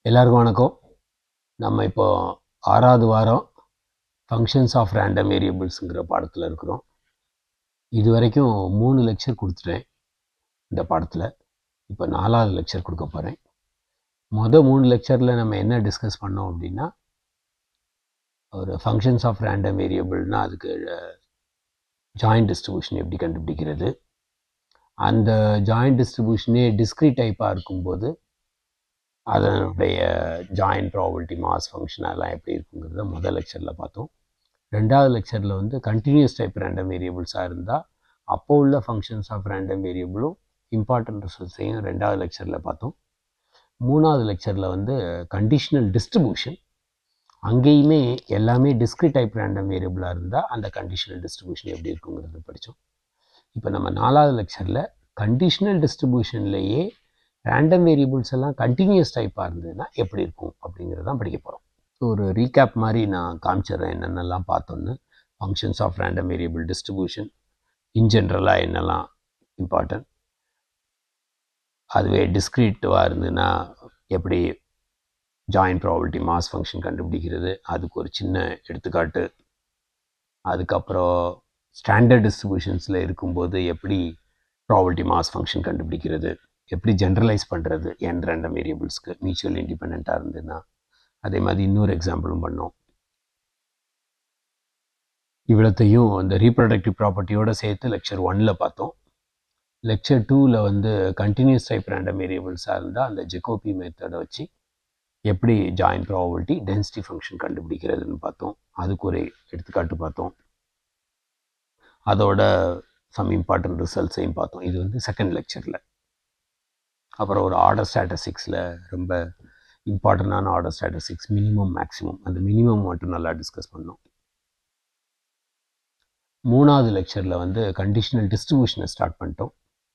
எல்லாருக்கும் வணக்கம் நம்ம இப்போ ஆறாவது வாரம் ஃபங்க்ஷன்ஸ் ஆஃப் ரேண்டம் வேரியபிள்ஸுங்கிற பாடத்தில் இருக்கிறோம் இது வரைக்கும் மூணு லெக்சர் கொடுத்துட்டேன் இந்த பாடத்தில் இப்போ நாலாவது லெக்சர் கொடுக்க போகிறேன் மொதல் மூணு லெக்சரில் நம்ம என்ன டிஸ்கஸ் பண்ணோம் அப்படின்னா ஒரு ஃபங்க்ஷன்ஸ் ஆஃப் ரேண்டம் வேரியபிள்னால் அதுக்கு ஜாயிண்ட் டிஸ்ட்ரிபியூஷன் எப்படி கண்டுபிடிக்கிறது அந்த ஜாயிண்ட் டிஸ்ட்ரிபியூஷனே டிஸ்க்ரீட் டைப்பாக இருக்கும்போது அதனுடைய ஜாயிண்ட் ப்ராபபிலிட்டி மாஸ் ஃபங்க்ஷன் அதெல்லாம் எப்படி இருக்குங்கிறத முதல் லெக்சரில் பார்த்தோம் ரெண்டாவது லெக்சரில் வந்து கண்டினியூஸ் டைப் ரேண்டம் வேரியபிள்ஸாக இருந்தால் அப்போ உள்ள ஃபங்க்ஷன்ஸ் ஆஃப் ரேண்டம் வேரியபிளும் இம்பார்ட்டன்ட் ரிசல்ட்ஸையும் ரெண்டாவது லெக்சரில் பார்த்தோம் மூணாவது லெக்சரில் வந்து கண்டிஷனல் டிஸ்ட்ரிபியூஷன் அங்கேயுமே எல்லாமே டிஸ்க்ரிட் டைப் ரேண்டம் வேரியபிளாக இருந்தால் அந்த கண்டிஷனல் டிஸ்ட்ரிபியூஷன் எப்படி இருக்குங்கிறது படித்தோம் இப்போ நம்ம நாலாவது லெக்சரில் கண்டிஷனல் டிஸ்ட்ரிபியூஷன்லேயே ரேண்டம் வேரியபிள்ஸ் எல்லாம் கண்டினியூஸ் டைப்பாக இருந்ததுன்னா எப்படி இருக்கும் அப்படிங்கிறதான் படிக்க போகிறோம் ஒரு ரீகேப் மாதிரி நான் காமிச்சிடுறேன் என்னென்னலாம் பார்த்தோன்னு functions of random variable distribution in ஜென்ரலாக என்னெல்லாம் இம்பார்ட்டன்ட் அதுவே டிஸ்க்ரீட்டாக இருந்ததுன்னா எப்படி ஜாயின்ட் ப்ராபபிலிட்டி மாஸ் ஃபங்க்ஷன் கண்டுபிடிக்கிறது அதுக்கு ஒரு சின்ன எடுத்துக்காட்டு அதுக்கப்புறம் ஸ்டாண்டர்ட் டிஸ்ட்ரிபியூஷன்ஸில் இருக்கும்போது எப்படி ப்ராபபிலிட்டி மாஸ் ஃபங்க்ஷன் கண்டுபிடிக்கிறது எப்படி ஜென்ரலைஸ் பண்ணுறது என் ரேண்டம் வேரியபிள்ஸ்க்கு மியூச்சுவல் இண்டிபெண்ட்டாக இருந்ததுன்னா அதே மாதிரி இன்னொரு எக்ஸாம்பிளும் பண்ணோம் இவ்வளோத்தையும் இந்த ரீப்ரொடக்டிவ் ப்ராப்பர்ட்டியோடு சேர்த்து லெக்சர் ஒனில் பார்த்தோம் லெக்சர் டூவில் வந்து கண்டினியூஸ் டைப் ரேண்டம் வேரியபிள்ஸாக இருந்தால் அந்த ஜெகோபி மெத்தடை வச்சு எப்படி ஜாயின்ட் ப்ராபபிலிட்டி டென்சிட்டி ஃபங்க்ஷன் கண்டுபிடிக்கிறதுன்னு பார்த்தோம் அதுக்கு ஒரு எடுத்துக்காட்டு பார்த்தோம் அதோட சம் இம்பார்ட்டன்ட் ரிசல்ட்ஸையும் பார்த்தோம் இது வந்து செகண்ட் லெக்சரில் அப்புறம் ஒரு ஆர்டர் ஸ்டாட்டஸ்டிக்ஸில் ரொம்ப இம்பார்ட்டண்டான ஆர்டர் ஸ்டாட்டஸ்டிக்ஸ் மினிமம் மேக்ஸிமம் அந்த மினிமம் மட்டும் நல்லா டிஸ்கஸ் பண்ணோம் மூணாவது லெக்சரில் வந்து கண்டிஷனல் டிஸ்ட்ரிபியூஷனை ஸ்டார்ட் பண்ணிட்டோம்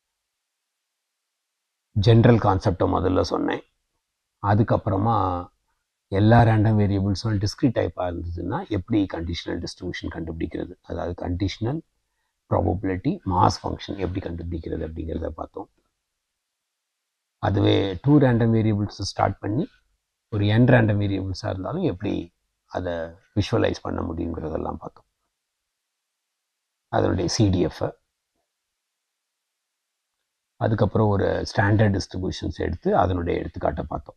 ஜென்ரல் கான்செப்டை முதல்ல சொன்னேன் அதுக்கப்புறமா எல்லா ரேண்டம் வேரியபிள்ஸும் டிஸ்க்ரிட் டைப்பாக இருந்ததுன்னா எப்படி கண்டிஷனல் டிஸ்ட்ரிபியூஷன் கண்டுபிடிக்கிறது அதாவது கண்டிஷனல் ப்ராபபிலிட்டி மாஸ் ஃபங்க்ஷன் எப்படி கண்டுபிடிக்கிறது அப்படிங்கிறத பார்த்தோம் அதுவே டூ ரேண்டம் வேரியபிள்ஸ் ஸ்டார்ட் பண்ணி ஒரு என் ரேண்டம் வேரியபிள்ஸாக இருந்தாலும் எப்படி அதை விஷுவலைஸ் பண்ண முடியுங்கிறதெல்லாம் பார்த்தோம் அதனுடைய சிடிஎஃப்பை அதுக்கப்புறம் ஒரு ஸ்டாண்டர்ட் டிஸ்ட்ரிபியூஷன்ஸ் எடுத்து அதனுடைய எடுத்துக்காட்டை பார்த்தோம்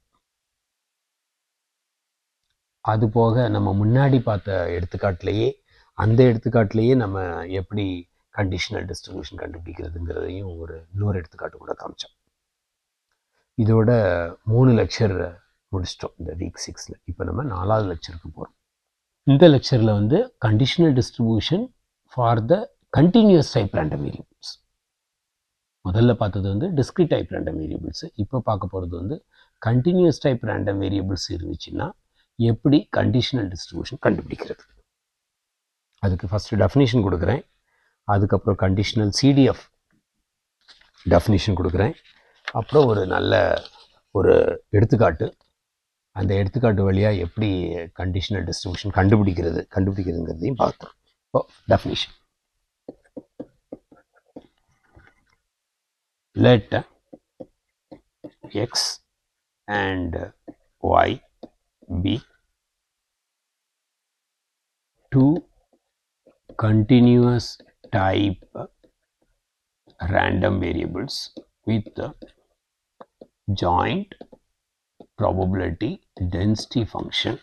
அது போக நம்ம முன்னாடி பார்த்த எடுத்துக்காட்டிலேயே அந்த எடுத்துக்காட்டிலேயே நம்ம எப்படி கண்டிஷனல் டிஸ்ட்ரிபியூஷன் கண்டுபிடிக்கிறதுங்கிறதையும் ஒரு இன்னொரு எடுத்துக்காட்டு கூட காமிச்சோம் இதோட மூணு லெக்சர் முடிச்சிட்டோம் இந்த வீக் சிக்ஸில் இப்போ நம்ம நாலாவது லெக்சருக்கு போகிறோம் இந்த லெக்சரில் வந்து conditional distribution for the continuous type random variables முதல்ல பார்த்தது வந்து டிஸ்கிரிட் டைப் ரேண்டம் வேரியபிள்ஸ் இப்போ பார்க்க போகிறது வந்து கண்டினியூஸ் டைப் ரேண்டம் வேரியபிள்ஸ் இருந்துச்சுன்னா எப்படி கண்டிஷனல் டிஸ்ட்ரிபியூஷன் கண்டுபிடிக்கிறது அதுக்கு ஃபஸ்ட்டு டெஃபினேஷன் கொடுக்குறேன் அதுக்கப்புறம் கண்டிஷனல் சிடிஎஃப் டெஃபினேஷன் கொடுக்குறேன் அப்புறம் ஒரு நல்ல ஒரு எடுத்துக்காட்டு அந்த எடுத்துக்காட்டு வழியாக எப்படி கண்டிஷனல் டிஸ்ட்ரிபியூஷன் கண்டுபிடிக்கிறது கண்டுபிடிக்கிறதுங்கிறதையும் பார்த்தோம் இப்போ definition let x and y be two continuous type random variables with joint probability density function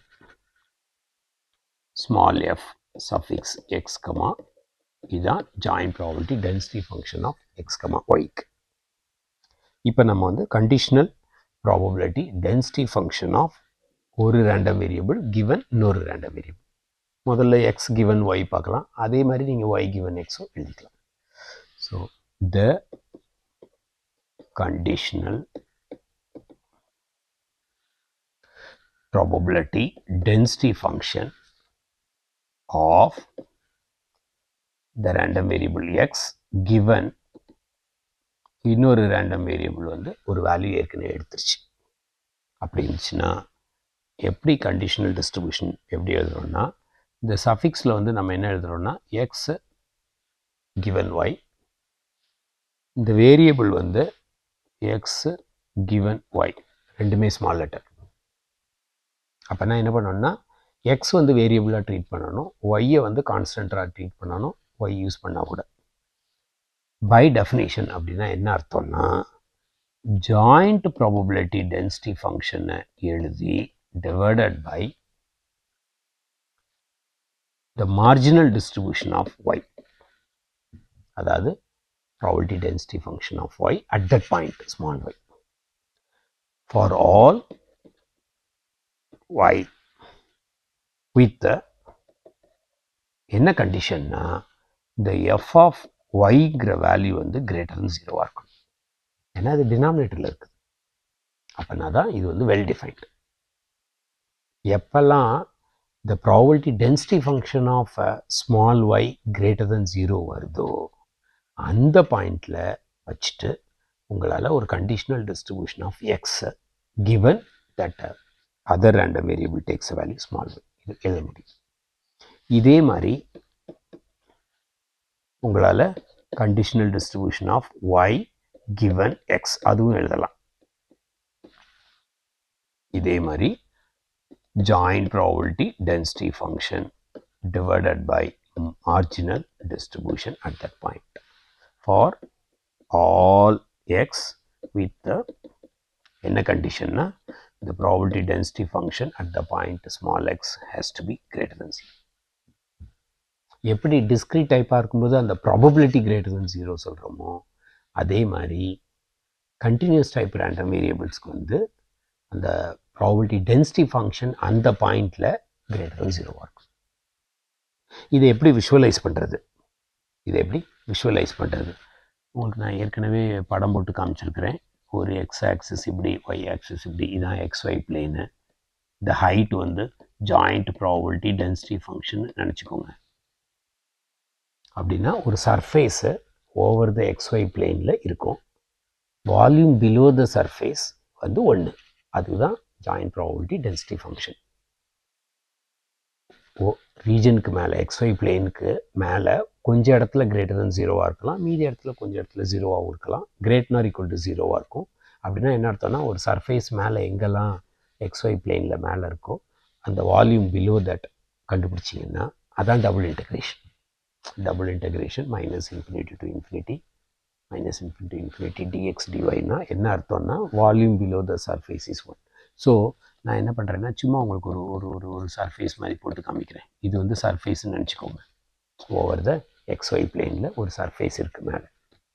small f suffix x comma இதான் joint probability density function of X comma ஒய்க்கு இப்போ நம்ம வந்து conditional probability density function of ஒரு random variable given இன்னொரு random variable முதல்ல X given Y பார்க்கலாம் அதே மாதிரி நீங்கள் ஒய் கிவன் எக்ஸும் எழுதிக்கலாம் so the conditional probability density function of the random variable X given இன்னொரு ரேண்டம் வேரியபிள் வந்து ஒரு வேல்யூ ஏற்கனவே எடுத்துருச்சு அப்படி இருந்துச்சுன்னா எப்படி கண்டிஷனல் டிஸ்ட்ரிபியூஷன் எப்படி எழுதுகிறோன்னா இந்த சஃபிக்ஸில் வந்து நம்ம என்ன எழுதுகிறோன்னா எக்ஸ் கிவன் ஒய் இந்த வேரியபிள் வந்து எக்ஸ் கிவன் ஒய் ரெண்டுமே ஸ்மால் லெட்டர் அப்போ நான் என்ன பண்ணணும்னா எக்ஸ் வந்து வேரியபிளாக ட்ரீட் பண்ணணும் ஒய்யை வந்து கான்ஸ்டண்ட்டாக ட்ரீட் பண்ணணும் ஒய் யூஸ் பண்ணால் கூட பை டெஃபினேஷன் அப்படின்னா என்ன அர்த்தம்னா ஜாயிண்ட் ப்ராபபிலிட்டி டென்சிட்டி ஃபங்க்ஷனை எழுதி divided by the marginal distribution of Y அதாவது probability density function of Y at that point small Y for all Y with என்ன கண்டிஷன்னா இந்த எஃப் ஆஃப் ஒய்ங்கிற வேல்யூ வந்து கிரேட்டர் தன் ஜீரோவாக இருக்கணும் ஏன்னா அது டினாமினேட்டரில் இருக்குது அப்படின்னா தான் இது வந்து வெல் டிஃபைன்டு எப்பெல்லாம் the probability density function of a small y greater than 0 வருதோ அந்த பாயிண்டில் வச்சுட்டு உங்களால் ஒரு conditional distribution of X given that uh, other random variable takes a value small y இது எழுத முடியும் இதே மாதிரி உங்களால் conditional distribution of y given x அதுவும் எழுதலாம் இதே மாதிரி joint probability density function divided by marginal distribution at that point for all x with the என்ன கண்டிஷன்னா the probability density function at the point small x has to be greater than 0 எப்படி discrete டைப்பாக இருக்கும்போது அந்த probability greater than 0 சொல்கிறோமோ அதே மாதிரி continuous type random வேரியபிள்ஸ்க்கு வந்து அந்த ப்ராபபிலிட்டி டென்சிட்டி ஃபங்க்ஷன் அந்த பாயிண்டில் கிரேட்டர் தன் ஜீரோவாக இருக்கும் இதை எப்படி விஷுவலைஸ் பண்ணுறது இதை எப்படி விஷுவலைஸ் பண்ணுறது உங்களுக்கு நான் ஏற்கனவே படம் போட்டு காமிச்சிருக்கிறேன் ஒரு எக்ஸ் ஆக்சிஸ் இப்படி ஒய் ஆக்சிஸ் இப்படி இதான் எக்ஸ் ஒய் பிளேனு இந்த ஹைட் வந்து ஜாயிண்ட் ப்ராபபிலிட்டி டென்சிட்டி ஃபங்க்ஷன் நினச்சிக்கோங்க அப்படின்னா ஒரு surface over the X Y பிளேனில் இருக்கும் வால்யூம் பிலோ த சர்ஃபேஸ் வந்து ஒன்று அதுதான் ஜாயிண்ட் ப்ராபபிலிட்டி டென்சிட்டி ஃபங்க்ஷன் ஓ ரீஜனுக்கு மேலே எக்ஸ்ஒய் பிளேனுக்கு மேலே கொஞ்சம் இடத்துல கிரேட்டர் தன் ஜீரோவாக இருக்கலாம் மீதி இடத்துல கொஞ்சம் இடத்துல ஜீரோவாகவும் இருக்கலாம் கிரேட்னார் ஈக்குவல் டு ஜீரோவாக இருக்கும் அப்படின்னா என்ன அர்த்தம்னா ஒரு சர்ஃபேஸ் மேலே எங்கெல்லாம் எக்ஸ்ஒய் பிளேனில் மேலே இருக்கோ அந்த வால்யூம் பிலோ தட் கண்டுபிடிச்சிங்கன்னா அதான் double integration double integration minus infinity to infinity minus infinity infinity dx டிஒய்னா என்ன அர்த்தம்னா volume below the surface is one so நான் என்ன பண்ணுறேன்னா சும்மா உங்களுக்கு ஒரு ஒரு ஒரு ஒரு சர்ஃபேஸ் மாதிரி போட்டு காமிக்கிறேன் இது வந்து சர்ஃபேஸ்னு நினச்சிக்கோங்க ஓவர் த எக்ஸ்ஒய் பிளேனில் ஒரு சர்ஃபேஸ் இருக்குது மேலே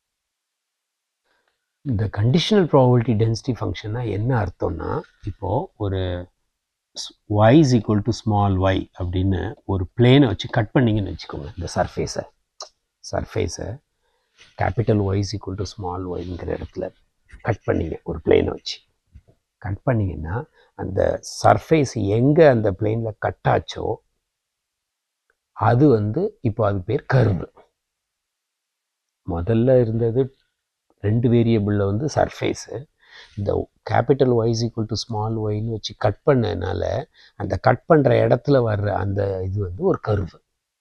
இந்த கண்டிஷனல் ப்ராபபிலிட்டி டென்சிட்டி ஃபங்க்ஷன்னா என்ன அர்த்தம்னா இப்போது ஒரு Y is equal to small Y அப்படின்னு ஒரு பிளேனை வச்சு கட் பண்ணிங்கன்னு வச்சுக்கோங்க இந்த சர்ஃபேஸை சர்ஃபேஸை capital Y is equal to small ஒய்ங்கிற இடத்துல கட் பண்ணிங்க ஒரு பிளேனை வச்சு கட் பண்ணிங்கன்னா அந்த சர்ஃபேஸ் எங்கே அந்த பிளேனில் கட் ஆச்சோ அது வந்து இப்போ அது பேர் கர்வு முதல்ல இருந்தது ரெண்டு வேரியபிளில் வந்து சர்ஃபேஸு இந்த capital Y's equal to small ஒய்னு வச்சு கட் பண்ணனால அந்த கட் பண்ணுற இடத்துல வர்ற அந்த இது வந்து ஒரு கர்வு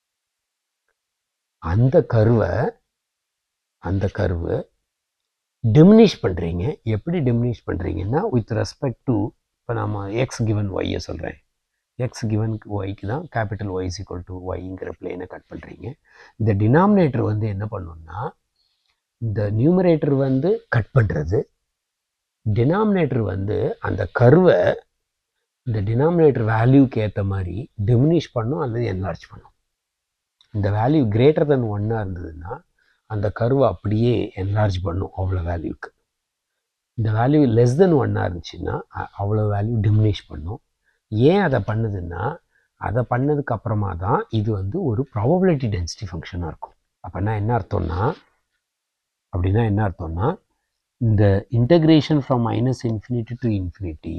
அந்த கருவை அந்த கர்வு டிமினிஷ் பண்ணுறீங்க எப்படி டிமினிஷ் பண்ணுறீங்கன்னா வித் ரெஸ்பெக்ட் டு இப்போ நம்ம எக்ஸ் கிவன் ஒய்யை சொல்கிறேன் எக்ஸ் கிவன் ஒய்க்கு தான் capital Y is equal to ஒய்ங்கிற பிளேனை கட் பண்ணுறீங்க இந்த டினாமினேட்டர் வந்து என்ன பண்ணுன்னா இந்த நியூமரேட்டர் வந்து கட் பண்ணுறது டினாமினேட்டர் வந்து அந்த கருவை இந்த டினாமினேட்டர் வேல்யூக்கு ஏற்ற மாதிரி டிமினிஷ் பண்ணும் அல்லது என்லார்ஜ் பண்ணும் இந்த வேல்யூ கிரேட்டர் தென் ஒன்னாக இருந்ததுன்னா அந்த கருவை அப்படியே என்லார்ஜ் பண்ணும் அவ்வளோ வேல்யூக்கு இந்த வேல்யூ லெஸ் தென் ஒன்னாக இருந்துச்சுன்னா அவ்வளோ வேல்யூ டிமினிஷ் பண்ணும் ஏன் அதை பண்ணுதுன்னா அதை பண்ணதுக்கு அப்புறமா தான் இது வந்து ஒரு ப்ராபபிலிட்டி டென்சிட்டி ஃபங்க்ஷனாக இருக்கும் அப்படின்னா என்ன அர்த்தம்னா அப்படின்னா என்ன அர்த்தம்னா இந்த integration from minus infinity to infinity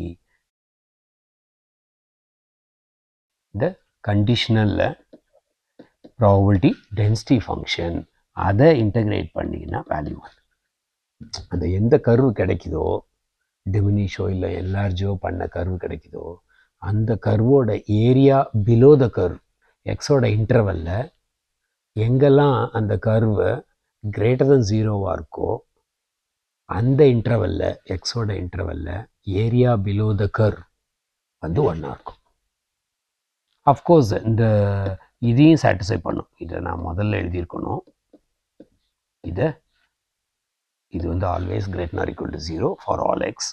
இந்த கண்டிஷனலில் ப்ராபபிலிட்டி டென்சிட்டி ஃபங்க்ஷன் அதை இன்டகிரேட் பண்ணிங்கன்னா வேல்யூ அந்த எந்த கருவு கிடைக்குதோ டிமினிஷோ இல்லை என்லார்ஜோ பண்ண கருவு கிடைக்குதோ அந்த கர்வோட ஏரியா பிலோ த கர்வ் எக்ஸோட இன்டர்வலில் எங்கெல்லாம் அந்த கர்வை கிரேட்டர் தன் ஜீரோவாக இருக்கோ அந்த இன்டர்வலில் எக்ஸோட இன்டர்வலில் ஏரியா பிலோ த கர்வ் வந்து ஒன்றா இருக்கும் அஃப்கோர்ஸ் இந்த இதையும் சாட்டிஸ்ஃபை பண்ணும் இதை நான் முதல்ல எழுதியிருக்கணும் இதை இது வந்து always greater or equal to zero for all X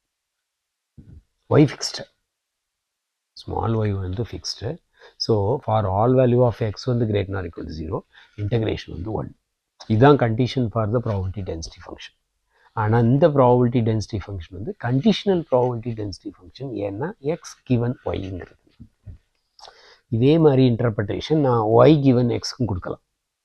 Y fixed small Y வந்து fixed so for all value of X வந்து greater or equal to zero integration வந்து ஒன் இதுதான் condition for the probability density function ஆனால் இந்த probability density function வந்து conditional probability density function ஏன்னா X given ஒய்ங்கிறது இதே மாதிரி இன்டர்பிரட்டேஷன் நான் ஒய் கிவன் எக்ஸ்க்கும் கொடுக்கலாம்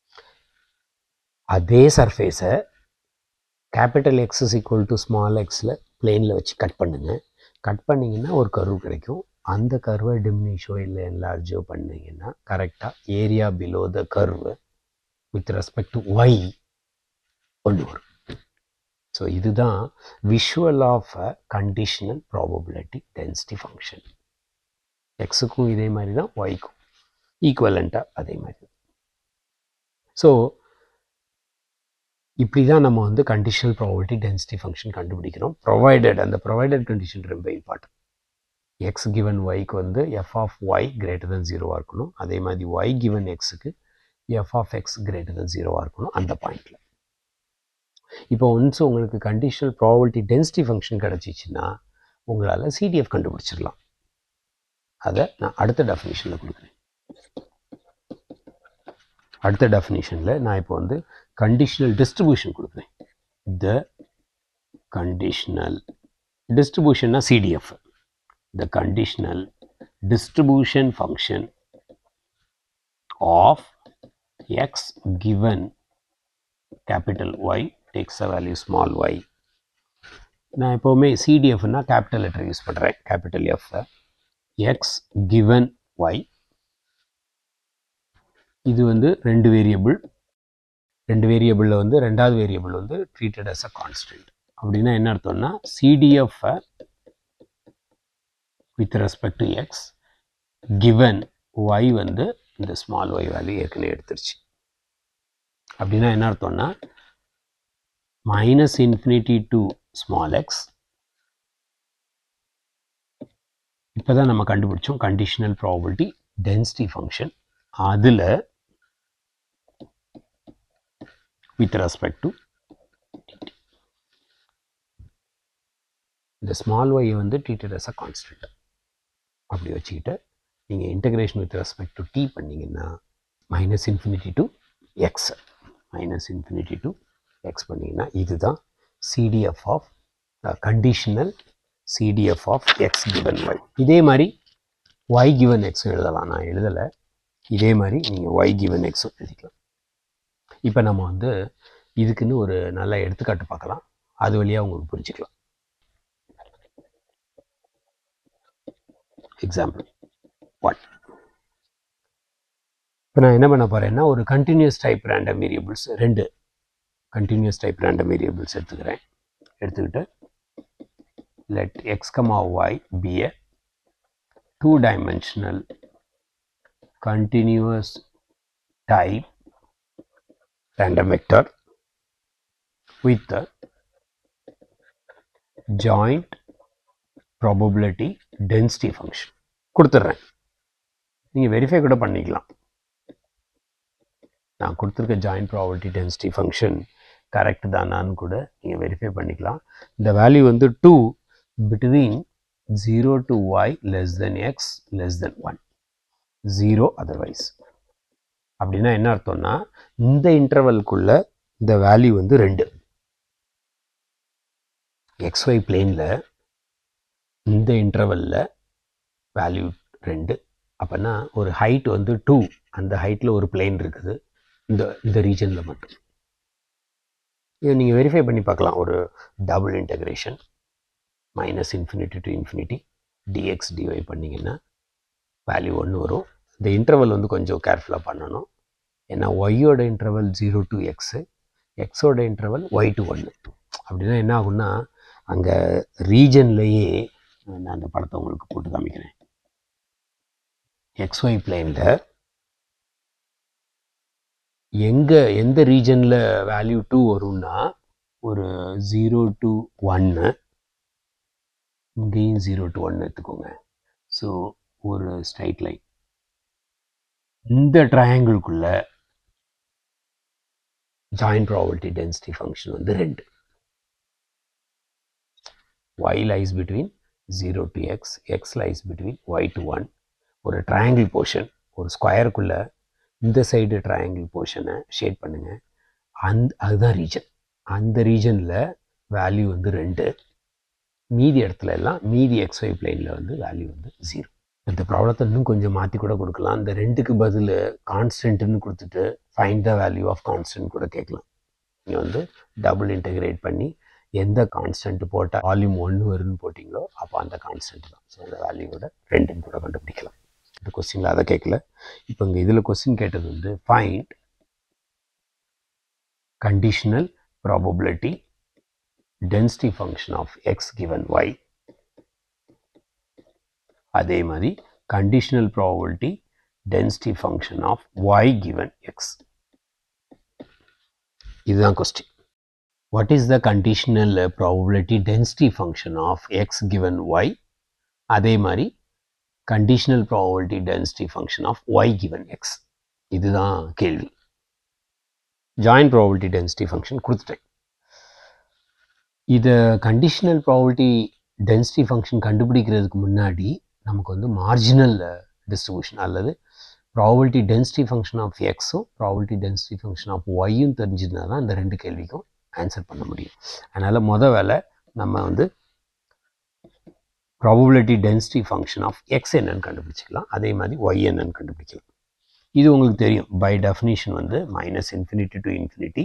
அதே சர்ஃபேஸை capital X is equal to small எக்ஸில் பிளேனில் வச்சு கட் பண்ணுங்கள் கட் பண்ணிங்கன்னா ஒரு கர்வ் கிடைக்கும் அந்த கர்வை டிமினிஷோ இல்லை என்லார்ஜோ பண்ணிங்கன்னா கரெக்டாக area below the curve with respect to Y கொண்டு வரும் ஸோ இதுதான் visual of a conditional probability density function எக்ஸுக்கும் இதே மாதிரி தான் ஒய்க்கும் ஈக்குவலண்ட்டாக அதே மாதிரி தான் ஸோ இப்படி தான் நம்ம வந்து கண்டிஷனல் ப்ராபபிலிட்டி டென்சிட்டி ஃபங்க்ஷன் கண்டுபிடிக்கிறோம் ப்ரொவைடட் அந்த ப்ரொவைடட் கண்டிஷன் ரொம்ப இம்பார்ட்டன்ட் எக்ஸ் கிவன் ஒய்க்கு வந்து F of Y greater than ஜீரோவாக இருக்கணும் அதே மாதிரி ஒய் கிவன் எக்ஸுக்கு F of X greater than ஜீரோவாக இருக்கணும் அந்த பாயிண்டில் இப்போ ஒன்ஸ் உங்களுக்கு கண்டிஷனல் ப்ராபபிலிட்டி டென்சிட்டி ஃபங்க்ஷன் கிடச்சிச்சின்னா உங்களால் சிடிஎஃப் கண்டுபிடிச்சிடலாம் அதை நான் அடுத்த டெஃபினிஷனில் கொடுக்குறேன் அடுத்த டெஃபினிஷனில் நான் இப்போ வந்து கண்டிஷனல் டிஸ்ட்ரிபியூஷன் கொடுக்குறேன் த கண்டிஷனல் டிஸ்ட்ரிபியூஷன்னா CDF the conditional distribution function of X given capital Y takes a value small Y நான் எப்போவுமே சிடிஎஃப்னா கேபிட்டல் லெட்டர் யூஸ் பண்ணுறேன் capital F X given Y இது வந்து ரெண்டு வேரியபிள் ரெண்டு வேரியபிளில் வந்து ரெண்டாவது வேரியபிள் வந்து ட்ரீட்டட் அஸ் அ கான்ஸ்டன்ட் அப்படின்னா என்ன அர்த்தம்னா CDF with respect to X given Y வந்து இந்த ஸ்மால் ஒய் வேல்யூ ஏற்கனவே எடுத்துருச்சு அப்படின்னா என்ன அர்த்தம்னா minus infinity to small X இப்போ தான் நம்ம கண்டுபிடிச்சோம் கண்டிஷனல் ப்ராபபிலிட்டி டென்சிட்டி ஃபங்க்ஷன் அதில் வித் ரெஸ்பெக்ட் டு இந்த ஸ்மால் ஒய் வந்து ட்ரீட்டட் அஸ் அ கான்ஸ்டன்ட் அப்படி வச்சுக்கிட்டு நீங்கள் integration with respect to T பண்ணிங்கன்னா minus infinity to X minus infinity to X பண்ணிங்கன்னா இதுதான் CDF of conditional CDF of X given Y இதே மாதிரி ஒய் கிவன் எக்ஸும் எழுதலாம் நான் எழுதலை இதே மாதிரி நீங்கள் ஒய் கிவன் எக்ஸும் எழுதிக்கலாம் இப்போ நம்ம வந்து இதுக்குன்னு ஒரு நல்ல எடுத்துக்காட்டு பார்க்கலாம் அது வழியாக உங்களுக்கு புரிஞ்சுக்கலாம் எக்ஸாம்பிள் ஒன் இப்போ நான் என்ன பண்ண போகிறேன்னா ஒரு கண்டினியூஸ் டைப் ரேண்டம் வேரியபிள்ஸ் ரெண்டு கண்டினியூஸ் டைப் ரேண்டம் வேரியபிள்ஸ் எடுத்துக்கிறேன் எடுத்துக்கிட்டு let x comma y be a two dimensional continuous type random vector with the joint probability density function கொடுத்துட்றேன் நீங்கள் வெரிஃபை கூட பண்ணிக்கலாம் நான் கொடுத்துருக்க joint probability density function correct தானான்னு கூட நீங்கள் வெரிஃபை பண்ணிக்கலாம் இந்த வேல்யூ வந்து two between 0 to y less than x less than 1 0 otherwise அப்படின்னா என்ன அர்த்தம்னா இந்த இன்டர்வல்குள்ள இந்த வேல்யூ வந்து ரெண்டு xy பிளேனில் இந்த இன்டர்வலில் வேல்யூ ரெண்டு அப்போனா ஒரு ஹைட் வந்து டூ அந்த ஹைட்டில் ஒரு பிளேன் இருக்குது இந்த இந்த ரீஜனில் மட்டும் இதை நீங்கள் வெரிஃபை பண்ணி பார்க்கலாம் ஒரு double integration minus infinity to infinity dx dy பண்ணிங்கன்னா வேல்யூ ஒன்று வரும் இந்த இன்டர்வல் வந்து கொஞ்சம் கேர்ஃபுல்லாக பண்ணணும் ஏன்னா ஒய்யோட இன்டர்வல் ஜீரோ டு எக்ஸு எக்ஸோட இன்டர்வல் ஒய் டு ஒன்று அப்படின்னா என்ன ஆகும்னா அங்கே ரீஜன்லேயே நான் அந்த படத்தை உங்களுக்கு போட்டு காமிக்கிறேன் எக்ஸ்ஒய் பிளேனில் எங்கே எந்த ரீஜனில் வேல்யூ டூ வரும்னா ஒரு ஜீரோ டு ஒன்று இங்கேயும் ஜீரோ டு ஒன் எடுத்துக்கோங்க ஸோ ஒரு ஸ்ட்ரைட் லைன் இந்த ட்ரையாங்கிள்குள்ள ஜாயிண்ட் ப்ராபபிலிட்டி டென்சிட்டி ஃபங்க்ஷன் வந்து ரெண்டு y lies between 0 to x, x lies between y to 1. ஒரு ட்ரையாங்கிள் போர்ஷன் ஒரு ஸ்கொயருக்குள்ள இந்த சைடு ட்ரையாங்கிள் போர்ஷனை ஷேட் பண்ணுங்க அந்த அதுதான் ரீஜன் அந்த ரீஜனில் வேல்யூ வந்து ரெண்டு மீதி இடத்துல எல்லாம் மீதி எக்ஸ் ஒய் பிளேனில் வந்து வேல்யூ வந்து ஜீரோ இந்த ப்ராப்ளத்தை இன்னும் கொஞ்சம் மாற்றி கூட கொடுக்கலாம் அந்த ரெண்டுக்கு பதில் கான்ஸ்டன்ட்னு கொடுத்துட்டு find the value of constant கூட கேட்கலாம் நீங்கள் வந்து டபுள் இன்டகிரேட் பண்ணி எந்த கான்ஸ்டன்ட் போட்டால் வால்யூம் ஒன்று வருதுன்னு போட்டிங்களோ அப்போ அந்த கான்ஸ்டன்ட் தான் ஸோ அந்த வேல்யூவோட ரெண்டுன்னு கூட கண்டுபிடிக்கலாம் இந்த கொஸ்டினில் அதை கேட்கல இப்போ இங்கே இதில் கொஸ்டின் கேட்டது வந்து find conditional probability density function of X given Y அதே மாதிரி conditional probability density function of Y given X இதுதான் question what is the conditional uh, probability density function of x given y அதே மாதிரி conditional probability density function of y given x இதுதான் கேள்வி joint probability density function கொடுத்துட்டேன் இதை conditional probability density function கண்டுபிடிக்கிறதுக்கு முன்னாடி நமக்கு வந்து மார்ஜினல் டிஸ்ட்ரிபியூஷன் அல்லது ப்ராபபிலிட்டி டென்சிட்டி ஃபங்க்ஷன் ஆஃப் எக்ஸும் ப்ராபபிலிட்டி டென்சிட்டி ஃபங்க்ஷன் ஆஃப் ஒய்யும் தெரிஞ்சிருந்தா தான் இந்த ரெண்டு கேள்விக்கும் ஆன்சர் பண்ண முடியும் அதனால் முத வேலை நம்ம வந்து probability density function of x என்னன்னு கண்டுபிடிச்சிக்கலாம் அதே மாதிரி ஒய் என்னன்னு கண்டுபிடிக்கலாம் இது உங்களுக்கு தெரியும் பை டெஃபினிஷன் வந்து minus infinity to infinity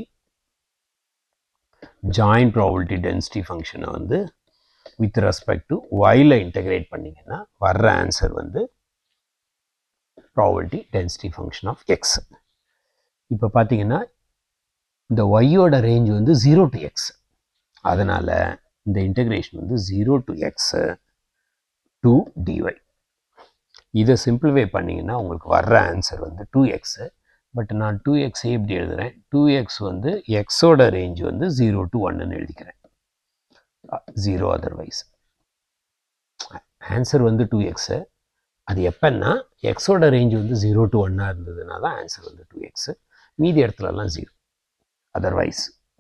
joint probability density ஃபங்க்ஷனை வந்து வித் ரெஸ்பெக்ட் டு ஒயில் இன்டகிரேட் பண்ணிங்கன்னா வர்ற ஆன்சர் வந்து probability density function of x இப்போ பார்த்தீங்கன்னா இந்த ஒய்யோட ரேஞ்ச் வந்து ஜீரோ டு எக்ஸ் அதனால் இந்த இன்டகிரேஷன் வந்து zero to x two dy இதை சிம்பிளிஃபை பண்ணிங்கன்னா உங்களுக்கு வர்ற ஆன்சர் வந்து டூ எக்ஸு பட் நான் டூ எக்ஸே எப்படி எழுதுகிறேன் டூ எக்ஸ் வந்து எக்ஸோட ரேஞ்ச் வந்து ஜீரோ டு ஒன்னுன்னு எழுதிக்கிறேன் ஜீரோ அதர்வைஸ் ஆன்சர் வந்து டூ எக்ஸு அது எப்போன்னா எக்ஸோட ரேஞ்ச் வந்து ஜீரோ டு ஒன்னாக இருந்ததுனா தான் ஆன்சர் வந்து டூ எக்ஸு மீதி இடத்துலலாம் ஜீரோ அதர்வைஸ்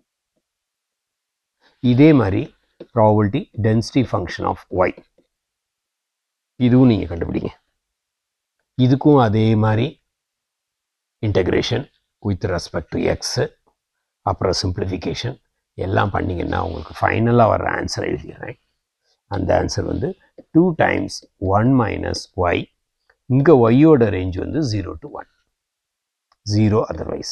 இதே மாதிரி probability density function of y இதுவும் நீங்கள் கண்டுபிடிங்க இதுக்கும் அதே மாதிரி integration with respect to x அப்புறம் சிம்பிளிஃபிகேஷன் எல்லாம் பண்ணிங்கன்னா உங்களுக்கு ஃபைனலாக வர்ற ஆன்சர் எழுதிக்கிறேன் அந்த ஆன்சர் வந்து two times one minus y இங்கே ஒய்யோட ரேஞ்ச் வந்து zero to one zero otherwise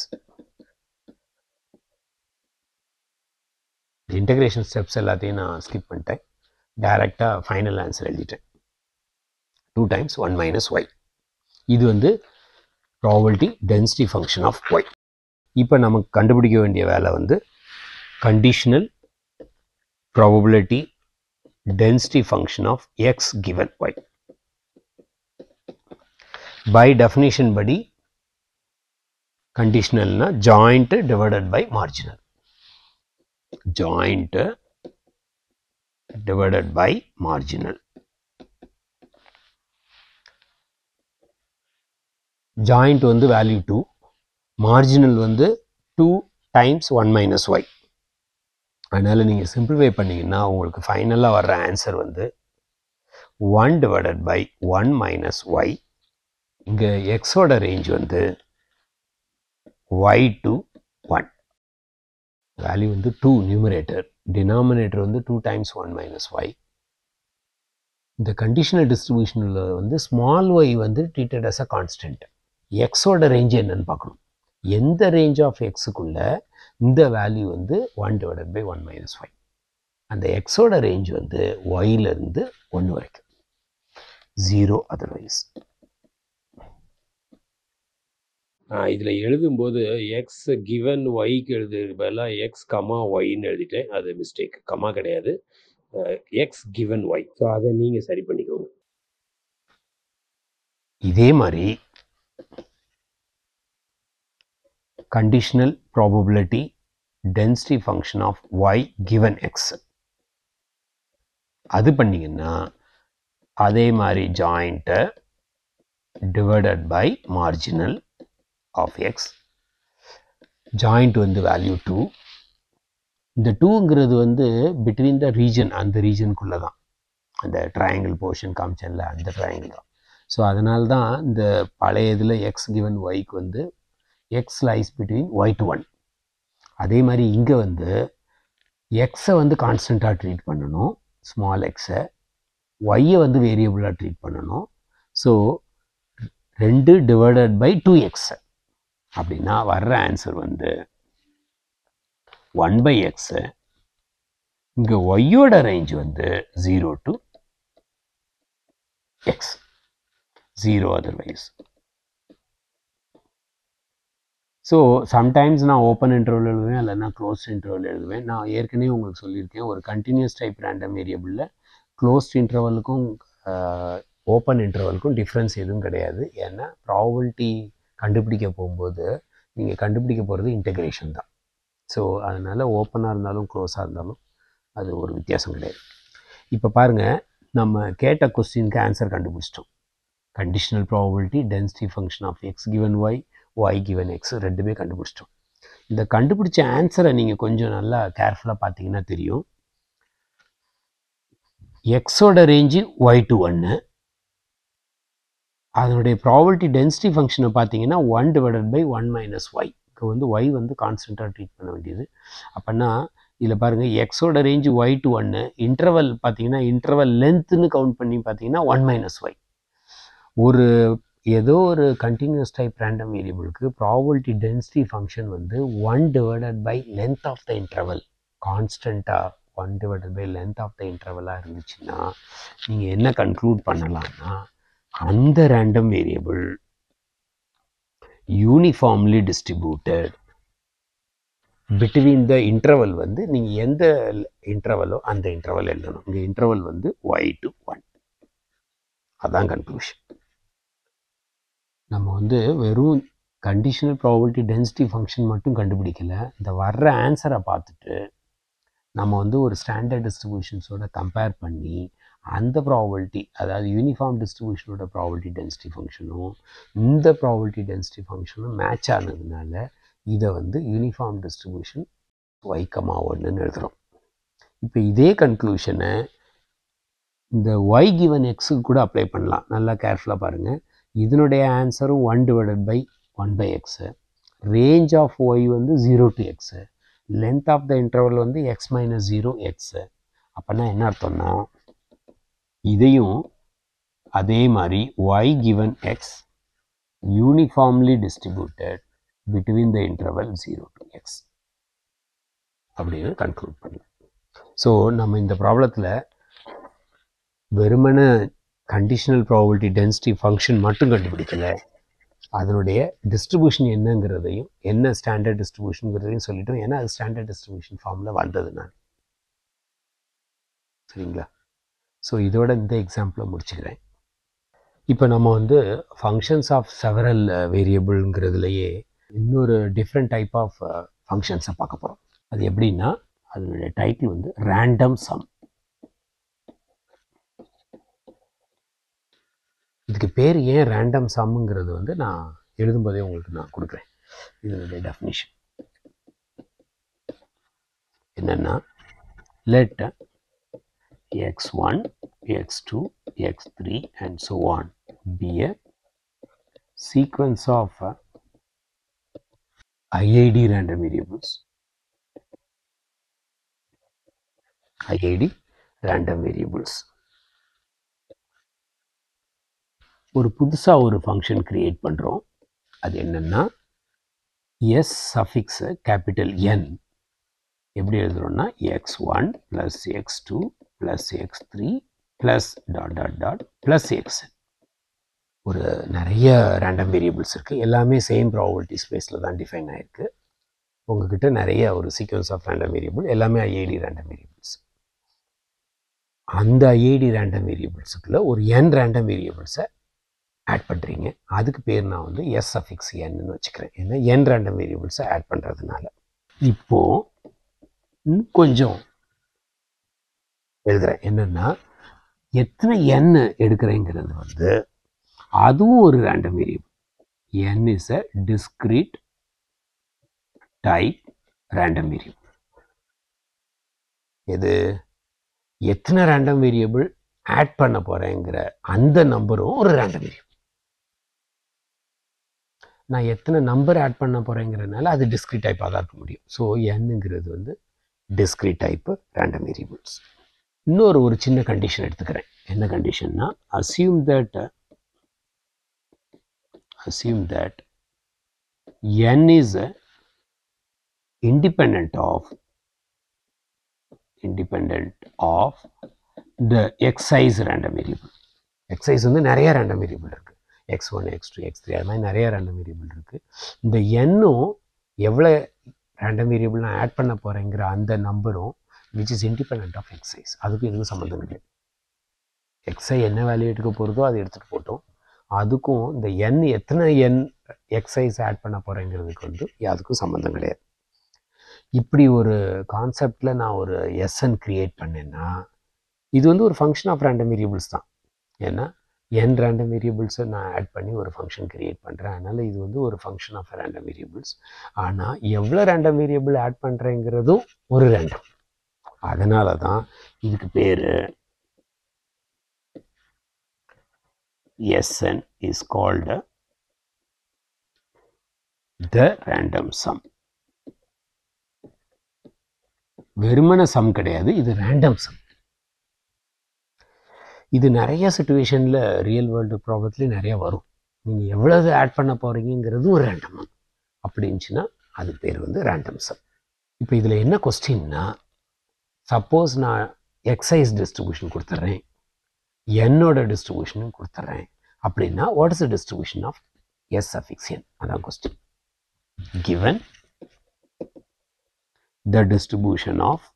integration steps எல்லாத்தையும் நான் ஸ்கிப் பண்ணிட்டேன் டைரெக்டாக ஃபைனல் ஆன்சர் எழுதிட்டேன் two times one minus y இது வந்து probability density function of y இப்போ நமக்கு கண்டுபிடிக்க வேண்டிய வேலை வந்து conditional probability density function of X given y by definition படி கண்டிஷனல்னா joint divided by marginal joint divided by marginal. Joint வந்து வேல்யூ டூ மார்ஜினல் வந்து two times one minus y அதனால் நீங்கள் சிம்பிளிஃபை பண்ணிங்கன்னா உங்களுக்கு ஃபைனலாக வர்ற ஆன்சர் வந்து one divided by one minus y இங்கே எக்ஸோட ரேஞ்ச் வந்து ஒய் டு ஒன் வேல்யூ வந்து டூ நியூமரேட்டர் டினாமினேட்டர் வந்து two times one minus y இந்த கண்டிஷனல் டிஸ்ட்ரிபியூஷனில் வந்து ஸ்மால் ஒய் வந்து ட்ரீட்டட் அஸ் அ கான்ஸ்டன்ட் எக்ஸோட ரேஞ்ச் என்னன்னு பார்க்கணும் எந்த ரேஞ்ச் ஆஃப் எக்ஸுக்குள்ள இந்த வேல்யூ வந்து one divided by one minus y அந்த எக்ஸோட ரேஞ்ச் வந்து ஒயிலிருந்து ஒன்று வரைக்கும் ஜீரோ அதர்வைஸ் இதில் எழுதும்போது எக்ஸ் கிவன் ஒய்க்கு எழுதுறதுக்கு பதிலாக எக்ஸ் கமா ஒய்ன்னு எழுதிட்டேன் அது மிஸ்டேக் கமா கிடையாது எக்ஸ் கிவன் ஒய் ஸோ அதை நீங்கள் சரி பண்ணிக்கோங்க இதே மாதிரி conditional probability density function of Y given x அது பண்ணிங்கன்னா அதே மாதிரி ஜாயிண்ட்டை divided by marginal of x joint வந்து வேல்யூ டூ இந்த டூங்கிறது வந்து பிட்வீன் த ரீஜன் அந்த ரீஜனுக்குள்ளே தான் அந்த ட்ரையாங்கிள் போர்ஷன் காமிச்சேன்ல அந்த ட்ரையாங்கிள் தான் ஸோ அதனால தான் இந்த பழைய இதில் எக்ஸ் கிவன் ஒய்க்கு வந்து x lies between y to one அதே மாதிரி இங்கே வந்து எக்ஸை வந்து கான்ஸ்டண்ட்டாக ட்ரீட் பண்ணணும் ஸ்மால் எக்ஸை ஒய்யை வந்து வேரியபிளாக ட்ரீட் பண்ணணும் ஸோ ரெண்டு டிவைடட் பை டூ எக்ஸ் அப்படின்னா வர்ற ஆன்சர் வந்து ஒன் பை எக்ஸு இங்கே ஒய்யோட ரேஞ்ச் வந்து zero to x zero otherwise so sometimes நான் ஓப்பன் இன்டர்வல் எழுதுவேன் இல்லைன்னா க்ளோஸ் இன்டர்வல் எழுதுவேன் நான் ஏற்கனவே உங்களுக்கு சொல்லியிருக்கேன் ஒரு கண்டினியூஸ் டைப் ரேண்டம் வேரியபிளில் க்ளோஸ்ட் இன்டர்வலுக்கும் ஓப்பன் இன்டர்வலுக்கும் டிஃப்ரென்ஸ் எதுவும் கிடையாது ஏன்னா ப்ராபபிலிட்டி கண்டுபிடிக்க போகும்போது நீங்கள் கண்டுபிடிக்க போகிறது இன்டகிரேஷன் தான் ஸோ அதனால் ஓப்பனாக இருந்தாலும் க்ளோஸாக இருந்தாலும் அது ஒரு வித்தியாசம் கிடையாது இப்போ பாருங்கள் நம்ம கேட்ட கொஸ்டினுக்கு ஆன்சர் கண்டுபிடிச்சிட்டோம் conditional probability density function of X given y y given x ரெண்டுமே கண்டுபிடிச்சிட்டோம் இந்த கண்டுபிடிச்ச ஆன்சரை நீங்கள் கொஞ்சம் நல்லா கேர்ஃபுல்லாக பார்த்தீங்கன்னா தெரியும் எக்ஸோட ரேஞ்சு ஒய் டு ஒன்று அதனுடைய ப்ராபபிலிட்டி டென்சிட்டி ஃபங்க்ஷனை பார்த்தீங்கன்னா one divided by one minus y இப்போ வந்து ஒய் வந்து கான்ஸ்டண்ட்டாக ட்ரீட் பண்ண வேண்டியது அப்படின்னா இதில் பாருங்கள் எக்ஸோட ரேஞ்சு ஒய் டு ஒன்று இன்டர்வல் பார்த்தீங்கன்னா இன்டர்வல் லென்த்துன்னு கவுண்ட் பண்ணி பார்த்தீங்கன்னா ஒன் மைனஸ் ஒய் ஒரு ஏதோ ஒரு கண்டினியூஸ் டைப் ரேண்டம் வேரியபிளுக்கு ப்ராபபிலிட்டி டென்சிட்டி ஃபங்க்ஷன் வந்து one divided by length of the interval கான்ஸ்டண்ட்டாக one divided by length of the இன்டர்வலாக இருந்துச்சுன்னா நீங்கள் என்ன கன்க்ளூட் பண்ணலாம்னா அந்த random variable uniformly distributed between the interval வந்து நீங்கள் எந்த இன்டர்வலோ அந்த இன்டர்வல் எழுதணும் இங்கே இன்டர்வல் வந்து ஒய் டு ஒன் அதான் கன்க்ளூஷன் நம்ம வந்து வெறும் கண்டிஷனல் ப்ராபபிலிட்டி டென்சிட்டி ஃபங்க்ஷன் மட்டும் கண்டுபிடிக்கல இந்த வர்ற ஆன்சரை பார்த்துட்டு நம்ம வந்து ஒரு ஸ்டாண்டர்ட் டிஸ்ட்ரிபியூஷன்ஸோட கம்பேர் பண்ணி அந்த ப்ராபபிலிட்டி அதாவது யூனிஃபார்ம் டிஸ்ட்ரிபியூஷனோட ப்ராபபிலிட்டி டென்சிட்டி ஃபங்க்ஷனும் இந்த ப்ராபபிலிட்டி டென்சிட்டி ஃபங்க்ஷனும் மேட்ச் ஆனதுனால இதை வந்து யூனிஃபார்ம் டிஸ்ட்ரிபியூஷன் ஒய்க்கமா ஒன்றுன்னு எழுதுகிறோம் இப்போ இதே கன்க்ளூஷனை இந்த ஒய் கிவன் எக்ஸுக்கு கூட அப்ளை பண்ணலாம் நல்லா கேர்ஃபுல்லாக பாருங்கள் இதனுடைய ஆன்சரும் one divided by one by x range of y வந்து zero to x length of the interval வந்து எக்ஸ் மைனஸ் ஜீரோ எக்ஸு அப்போனா என்ன அர்த்தம்னா இதையும் அதே மாதிரி Y given x uniformly distributed between the interval zero to x அப்படின்னு conclude பண்ணலாம் ஸோ நம்ம இந்த ப்ராப்ளத்தில் வெறுமன கண்டிஷனல் ப்ராபபிலிட்டி டென்சிட்டி ஃபங்க்ஷன் மட்டும் கண்டுபிடிக்கல அதனுடைய டிஸ்ட்ரிபியூஷன் என்னங்கிறதையும் என்ன ஸ்டாண்டர்ட் டிஸ்ட்ரிபியூஷனுங்கிறதையும் சொல்லிட்டோம் ஏன்னா அது ஸ்டாண்டர்ட் டிஸ்ட்ரிபியூஷன் ஃபார்மில் வந்தது நான் சரிங்களா ஸோ இதோட இந்த எக்ஸாம்பிளை முடிச்சுக்கிறேன் இப்போ நம்ம வந்து ஃபங்க்ஷன்ஸ் ஆஃப் செவரல் வேரியபிள்ங்கிறதுலையே இன்னொரு டிஃப்ரெண்ட் டைப் ஆஃப் ஃபங்க்ஷன்ஸை பார்க்க போகிறோம் அது எப்படின்னா அதனுடைய டைட்டில் வந்து ரேண்டம் சம் இதுக்கு பேர் ஏன் ரேண்டம் சம்முங்கிறது வந்து நான் எழுதும்போதே உங்களுக்கு நான் கொடுக்குறேன் இதனுடைய டெஃபினிஷன் என்னென்னா let x1, x2, x3 and so on be a sequence of uh, IID random variables. IID random variables. ஒரு புதுசாக ஒரு ஃபங்க்ஷன் க்ரியேட் பண்ணுறோம் அது என்னென்னா எஸ் சஃபிக்ஸை கேபிட்டல் என் எப்படி எழுதுகிறோன்னா x one plus x two plus x three plus dot dot dot plus x ஒரு நிறைய ரேண்டம் வேரியபிள்ஸ் இருக்குது எல்லாமே சேம் ப்ராபபிலிட்டி ஸ்பேஸில் தான் டிஃபைன் ஆகிருக்கு உங்ககிட்ட நிறைய ஒரு சீக்வன்ஸ் ஆஃப் ரேண்டம் வேரியபிள் எல்லாமே ஐஐடி ரேண்டம் வேரியபிள்ஸ் அந்த ஐஐடி ரேண்டம் வேரியபிள்ஸுக்குள்ள ஒரு என் ரேண்டம் வேரியபிள்ஸை ஆட் பண்ணுறீங்க அதுக்கு பேர் நான் வந்து எஸ் அஃபிக்ஸ் என்னு வச்சுக்கிறேன் ஏன்னா என் ரேண்டம் வேரியபிள்ஸை ஆட் பண்ணுறதுனால இப்போது இன்னும் கொஞ்சம் எழுதுகிறேன் என்னென்னா எத்தனை எண் எடுக்கிறேங்கிறது வந்து அதுவும் ஒரு random variable n is a discrete type random variable எது எத்தனை ரேண்டம் வேரியபிள் ஆட் பண்ண போகிறேங்கிற அந்த நம்பரும் ஒரு ரேண்டம் வேரியபிள் நான் எத்தனை நம்பர் ஆட் பண்ண போகிறேங்கிறதுனால அது டிஸ்கிரீட் டைப்பாக தான் இருக்க முடியும் ஸோ என்னங்கிறது வந்து டிஸ்கிரீட் டைப்பு ரேண்டம் வேரியபிள்ஸ் இன்னொரு ஒரு சின்ன கண்டிஷன் எடுத்துக்கிறேன் என்ன கண்டிஷன்னா assume that assume that n is a independent of independent of the x size random variable x size வந்து நிறைய random variable இருக்கு x1 x2 x3 அது மாதிரி நிறைய random variable இருக்கு இந்த எண்ணும் எவ்வளோ random variable நான் ஆட் பண்ண போறேங்கிற அந்த நம்பரும் which is independent of x size அதுக்கும் இதுக்கும் சம்மந்தம் கிடையாது xi என்ன வேல்யூ எடுக்க போகிறதோ அதை எடுத்துகிட்டு போட்டோம் அதுக்கும் இந்த எண் எத்தனை எண் எக்ஸைஸ் ஆட் பண்ண போகிறேங்கிறதுக்கு வந்து அதுக்கும் சம்மந்தம் கிடையாது இப்படி ஒரு கான்செப்டில் நான் ஒரு எஸ்என் க்ரியேட் பண்ணேன்னா இது வந்து ஒரு ஃபங்க்ஷன் ஆஃப் ரேண்டம் வேரியபிள்ஸ் தான் ஏன்னா என் ரேண்டம் வேரியபிள்ஸை நான் ஆட் பண்ணி ஒரு ஃபங்க்ஷன் க்ரியேட் பண்ணுறேன் அதனால் இது வந்து ஒரு ஃபங்க்ஷன் ஆஃப் ரேண்டம் வேரியபிள்ஸ் ஆனால் எவ்வளோ ரேண்டம் வேரியபிள் ஆட் பண்ணுறேங்கிறதும் ஒரு ரேண்டம் அதனால தான் இதுக்கு பேர் Sn is called the random sum. வெறுமன சம் கிடையாது இது ரேண்டம் சம் இது நிறைய சுச்சுவேஷனில் ரியல் வேர்ல்டு ப்ராப்ளத்துலேயும் நிறைய வரும் நீங்கள் எவ்வளவு ஆட் பண்ண போகிறீங்கிறது ஒரு ரேண்டம் அப்படி இருந்துச்சுன்னா அது பேர் வந்து ரேண்டம் சம் இப்போ இதில் என்ன கொஸ்டின்னா சப்போஸ் நான் எக்ஸைஸ் டிஸ்ட்ரிபியூஷன் கொடுத்துட்றேன் என்னோட டிஸ்ட்ரிபியூஷனும் கொடுத்துட்றேன் அப்படின்னா what is the distribution of s affix n அதான் question given the distribution of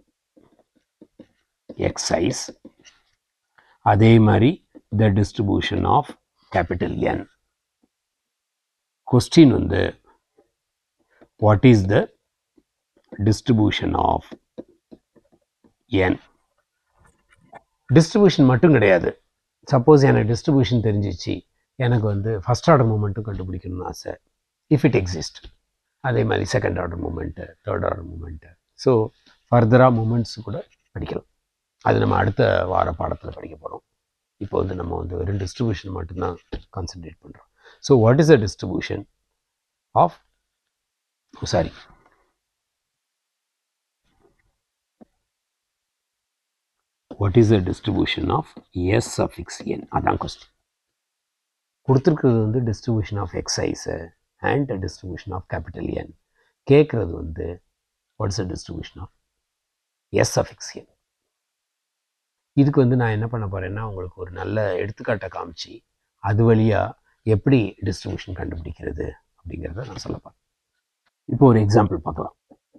xis அதே மாதிரி the distribution of capital n question வந்து what is the distribution of n distribution மட்டும் கிடையாது சப்போஸ் எனக்கு டிஸ்ட்ரிபியூஷன் தெரிஞ்சிச்சு எனக்கு வந்து ஃபஸ்ட் ஆர்டர் மூமெண்ட்டும் கண்டுபிடிக்கணும்னு ஆசை இஃப் இட் எக்ஸிஸ்ட் அதே மாதிரி second order moment third order moment so ஃபர்தராக மூமெண்ட்ஸ் கூட படிக்கலாம் அது நம்ம அடுத்த வார பாடத்தில் படிக்க போகிறோம் இப்போ வந்து நம்ம வந்து வெறும் டிஸ்ட்ரிபியூஷன் மட்டும்தான் கான்சென்ட்ரேட் பண்ணுறோம் so what is the distribution of sorry what is the distribution of s suffix n அதான் கொஸ்டின் கொடுத்துருக்கிறது வந்து distribution of xis and distribution of capital n கேட்குறது வந்து what is the distribution of s suffix n இதுக்கு வந்து நான் என்ன பண்ண போகிறேன்னா உங்களுக்கு ஒரு நல்ல எடுத்துக்காட்டை காமிச்சு அது வழியாக எப்படி டிஸ்ட்ரிபியூஷன் கண்டுபிடிக்கிறது அப்படிங்கிறத நான் சொல்ல போகிறேன் இப்போ ஒரு எக்ஸாம்பிள் பார்க்கலாம்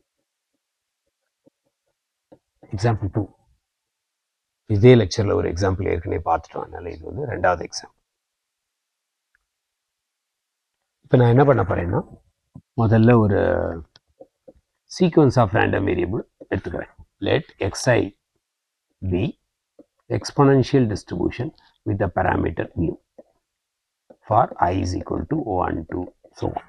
எக்ஸாம்பிள் டூ இதே லெக்சரில் ஒரு எக்ஸாம்பிள் ஏற்கனவே பார்த்துட்டோம் அதனால் இது வந்து ரெண்டாவது எக்ஸாம்பிள் இப்போ நான் என்ன பண்ண போகிறேன்னா முதல்ல ஒரு சீக்வன்ஸ் ஆஃப் ரேண்டம் வேரியபிள் எடுத்துக்கிறேன் let xi be exponential distribution with the parameter mu for i is equal to 1 to so on.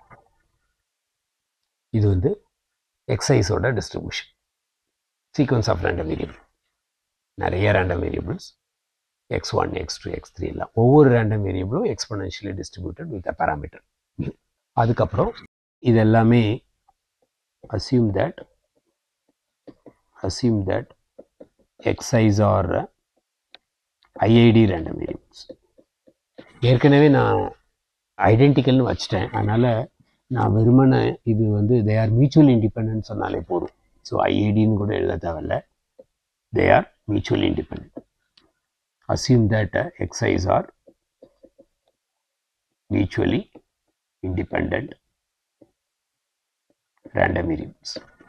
இது வந்து எக்ஸைஸோட distribution sequence of random variable நிறைய random variables x one x two x three எல்லாம் ஒவ்வொரு random வேரியபிளும் exponentially distributed with a parameter அதுக்கப்புறம் இது எல்லாமே assume that assume that xis are IID random variables ஏற்கனவே நான் ஐடென்டிக்கல்னு வச்சிட்டேன் அதனால் நான் வெறுமனை இது வந்து தே ஆர் மியூச்சுவல் இண்டிபெண்டன்ட் சொன்னாலே போதும் ஸோ ஐஐடின்னு கூட எழுத தேவையில்ல they are mutually independent. Assume that uh, x's are mutually independent random variables.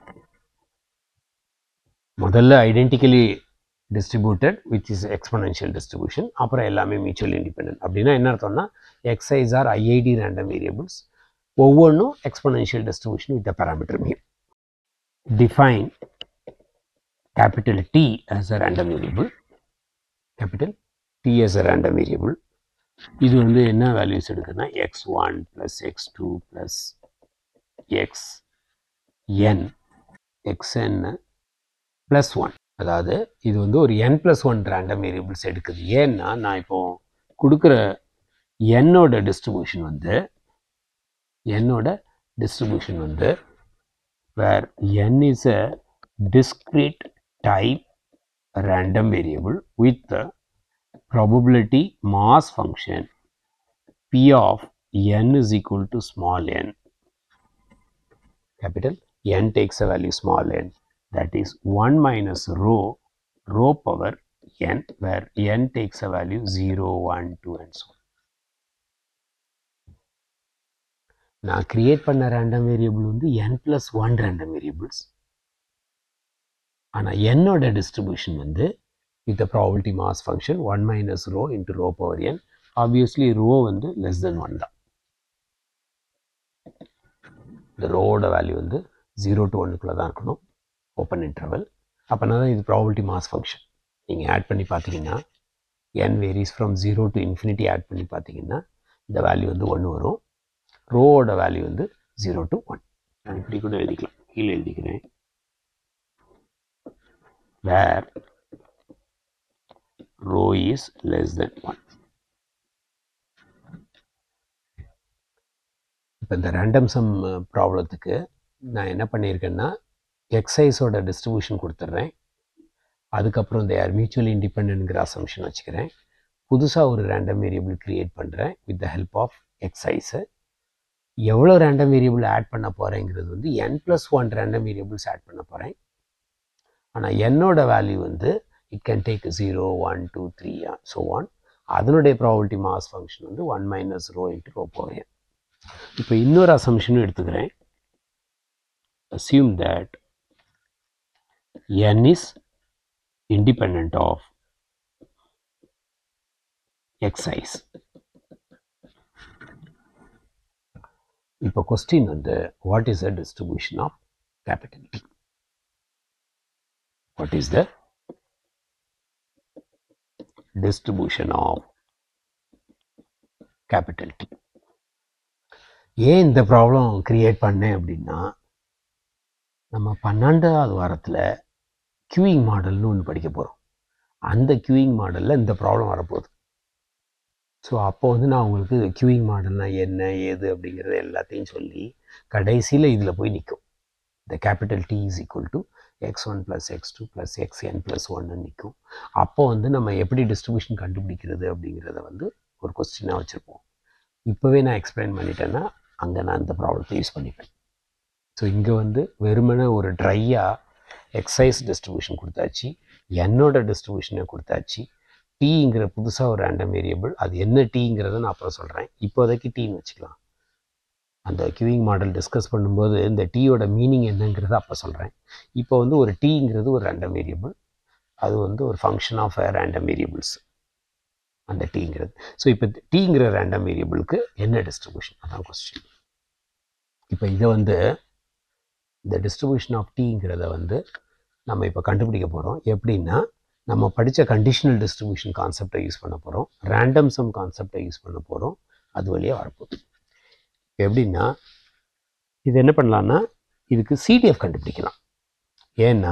முதல்ல identically distributed which is exponential distribution அப்புறம் எல்லாமே மியூச்சுவல் இண்டிபெண்டன்ட் அப்படின்னா என்ன அர்த்தம்னா xis are IID random variables ஒவ்வொன்றும் exponential distribution with parameter me define capital T as a random variable, capital T as a random variable இது வந்து என்ன values எடுக்குதுன்னா x one plus x two plus x n x n plus one அதாவது இது வந்து ஒரு n plus one random variables எடுக்குது ஏன்னா நான் இப்போ கொடுக்குற என்னோட டிஸ்ட்ரிபியூஷன் வந்து என்னோட டிஸ்ட்ரிபியூஷன் வந்து where n is a discrete type random variable with the probability mass function p of n is equal to small n capital n takes a value small n that is 1 minus rho rho power n where n takes a value 0 1 2 and so on நான் create பண்ண random variable வந்து n plus 1 random variables ஆனால் என்னோட distribution வந்து with probability mass function one minus rho into rho power n obviously rho வந்து less then one தான் இந்த ரோவோட வேல்யூ வந்து ஜீரோ டு ஒன்றுக்குள்ளே தான் இருக்கணும் ஓப்பன் இன்டர்வல் அப்போனா தான் இது ப்ராபிலிட்டி மாஸ் ஃபங்க்ஷன் நீங்கள் ஆட் பண்ணி பார்த்தீங்கன்னா n varies from zero to infinity add பண்ணி பார்த்தீங்கன்னா இந்த வேல்யூ வந்து ஒன்று வரும் ரோவோட வேல்யூ வந்து ஜீரோ டு ஒன் நான் இப்படி கூட எழுதிக்கலாம் கீழே எழுதிக்கிறேன் where rho is less than 1. இப்போ இந்த ரேண்டம் சம் ப்ராப்ளத்துக்கு நான் என்ன பண்ணியிருக்கேன்னா எக்ஸைஸோட டிஸ்ட்ரிபியூஷன் கொடுத்துட்றேன் அதுக்கப்புறம் இந்த ஆர் மியூச்சுவலி இண்டிபெண்ட்ங்கிற அசம்ஷன் வச்சுக்கிறேன் புதுசாக ஒரு ரேண்டம் வேரியபிள் க்ரியேட் பண்ணுறேன் with the help of xis எவ்வளோ ரேண்டம் வேரியபிள் ஆட் பண்ண போகிறேங்கிறது வந்து n plus one random variables add பண்ண போகிறேன் ஆனால் என்னோட வேல்யூ வந்து it can take zero one two three so one அதனுடைய ப்ராபிலிட்டி மாஸ் ஃபங்க்ஷன் வந்து one minus rho into rho போவேன் இப்போ இன்னொரு அசம்ஷனும் எடுத்துக்கிறேன் assume that n is independent of x size இப்போ கொஸ்டின் வந்து what is the distribution of capital t what is the distribution of capital T ஏன் இந்த problem create பண்ணேன் அப்படின்னா நம்ம பன்னெண்டாவது வாரத்தில் கியூயிங் மாடல்னு ஒன்று படிக்க போகிறோம் அந்த கியூயிங் மாடலில் இந்த ப்ராப்ளம் வரப்போகுது ஸோ அப்போ வந்து நான் உங்களுக்கு கியூயிங் மாடல்னா என்ன ஏது அப்படிங்கிறத எல்லாத்தையும் சொல்லி கடைசியில் இதில் போய் நிற்கும் இந்த capital t is equal to x one plus x two plus x n plus ஒன்னு நிற்கும் அப்போ வந்து நம்ம எப்படி டிஸ்ட்ரிபியூஷன் கண்டுபிடிக்கிறது அப்படிங்கிறத வந்து ஒரு கொஸ்டினாக வச்சுருப்போம் இப்போவே நான் எக்ஸ்பிளைன் பண்ணிட்டேன்னா அங்கே நான் இந்த ப்ராப்ளத்தை யூஸ் பண்ணிப்பேன் ஸோ இங்கே வந்து வெறுமனே ஒரு ட்ரையாக எக்ஸைஸ் டிஸ்ட்ரிபியூஷன் கொடுத்தாச்சு என்னோட டிஸ்ட்ரிபியூஷனை கொடுத்தாச்சு டீங்கிற புதுசாக ஒரு ரேண்டம் வேரியபிள் அது என்ன டீங்கிறத நான் அப்புறம் சொல்கிறேன் இப்போதைக்கு டீன்னு வச்சுக்கலாம் அந்த கியூயிங் மாடல் டிஸ்கஸ் பண்ணும்போது இந்த டீயோட மீனிங் என்னங்கிறத அப்போ சொல்கிறேன் இப்போ வந்து ஒரு டீங்கிறது ஒரு ரேண்டம் வேரியபிள் அது வந்து ஒரு ஃபங்க்ஷன் ஆஃப் ரேண்டம் வேரியபிள்ஸ் அந்த டீங்கிறது ஸோ இப்போ டீங்கிற ரேண்டம் வேரியபிளுக்கு என்ன டிஸ்ட்ரிபியூஷன் அதான் கொஸ்டின் இப்போ இதை வந்து இந்த டிஸ்ட்ரிபியூஷன் ஆஃப் டீங்கிறத வந்து நம்ம இப்போ கண்டுபிடிக்க போகிறோம் எப்படின்னா நம்ம படித்த கண்டிஷனல் டிஸ்ட்ரிபியூஷன் கான்செப்டை யூஸ் பண்ண போகிறோம் ரேண்டம் சம் கான்செப்டை யூஸ் பண்ண போகிறோம் அது வழியாக வரப்போகுது எப்படின்னா இது என்ன பண்ணலான்னா இதுக்கு சிடிஎஃப் கண்டுபிடிக்கலாம் ஏன்னா